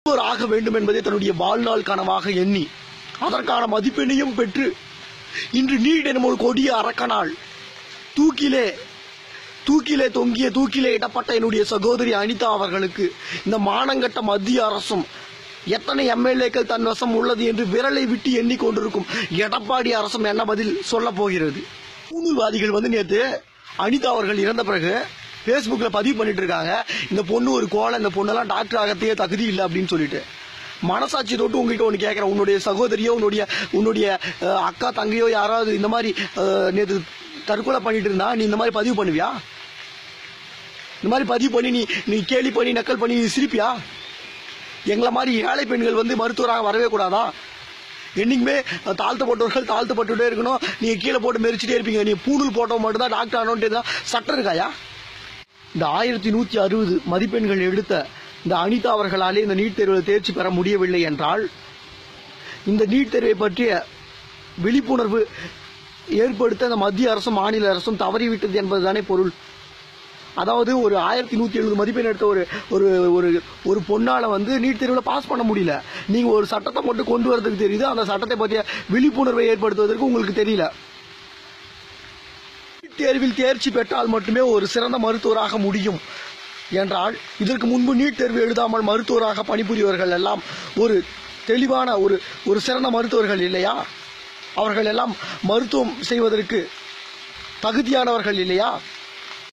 மருத்துவர் ஆக வேண்டும் என்பதை தன்னுடைய வாழ்நாள் கனவாக எண்ணி அதற்கான மதிப்பெண்ணையும் பெற்று இன்று நீட் எனும் ஒரு கொடிய அரக்கனால் தூக்கிலே தூக்கிலே தொங்கிய தூக்கிலே இடப்பட்ட என்னுடைய சகோதரி அனிதா அவர்களுக்கு இந்த மானங்கட்ட மத்திய அரசும் எத்தனை எம்எல்ஏக்கள் தன் வசம் உள்ளது என்று விரலை விட்டு எண்ணிக்கொண்டிருக்கும் எடப்பாடி அரசும் என்ன பதில் சொல்ல போகிறது ஊழல்வாதிகள் வந்து நேத்து அனிதா அவர்கள் இறந்த பிறகு Facebookல பதிவு பண்ணிட்டு இருக்காங்க இந்த பொண்ணு ஒரு கோலை இந்த பொண்ணெல்லாம் டாக்டர் ஆகத்தையே தகுதி இல்லை அப்படின்னு சொல்லிட்டு மனசாட்சி தொட்டு உங்ககிட்ட ஒன்று கேட்குறேன் உன்னுடைய சகோதரியோ உன்னுடைய உன்னுடைய அஹ், அக்கா தங்கையோ யாராவது இந்த மாதிரி அஹ், நேத்து தற்கொலை பண்ணிட்டு இருந்தா நீ இந்த மாதிரி பதிவு பண்ணுவியா இந்த மாதிரி பதிவு பண்ணி நீ நீ கேலி பண்ணி நக்கல் பண்ணி நீ சிரிப்பியா எங்களை மாதிரி ஏழை பெண்கள் வந்து மருத்துவராக வரவே கூடாதா என்னைக்குமே தாழ்த்தப்பட்டவர்கள் தாழ்த்தப்பட்டுட்டே இருக்கணும் நீங்க கீழே போட்டு மெரிச்சிட்டே இருப்பீங்க நீ பூணூல் போட்டவங்க மட்டும் தான் டாக்டர் ஆனோன்ட்டு தான் சட்டம் இருக்காயா இந்த ஆயிரத்தி நூத்தி அறுபது மதிப்பெண்கள் எடுத்த இந்த அனிதா அவர்களாலே இந்த நீட் தேர்வில் தேர்ச்சி பெற முடியவில்லை என்றால் இந்த நீட் தேர்வை பற்றிய விழிப்புணர்வு ஏற்படுத்த இந்த மத்திய அரசும் மாநில அரசும் தவறிவிட்டது என்பதுதானே பொருள் அதாவது ஒரு ஆயிரத்தி நூத்தி எழுபது மதிப்பெண் எடுத்த ஒரு ஒரு ஒரு ஒரு பொண்ணால வந்து நீட் தேர்வில் பாஸ் பண்ண முடியல நீங்க ஒரு சட்டத்தை மட்டும் கொண்டு வரதுக்கு தெரியுது அந்த சட்டத்தை பற்றிய விழிப்புணர்வை ஏற்படுத்துவதற்கு உங்களுக்கு தெரியல நீட் தேர்வில் தேர்ச்சி பெற்றால் மட்டுமே ஒரு சிறந்த மருத்துவராக முடியும் என்றால் இதற்கு முன்பு நீட் தேர்வு எழுதாமல் மருத்துவராக பணிபுரியவர்கள் எல்லாம் ஒரு தெளிவான ஒரு ஒரு சிறந்த மருத்துவர்கள் இல்லையா அவர்கள் எல்லாம் மருத்துவம் செய்வதற்கு தகுதியானவர்கள் இல்லையா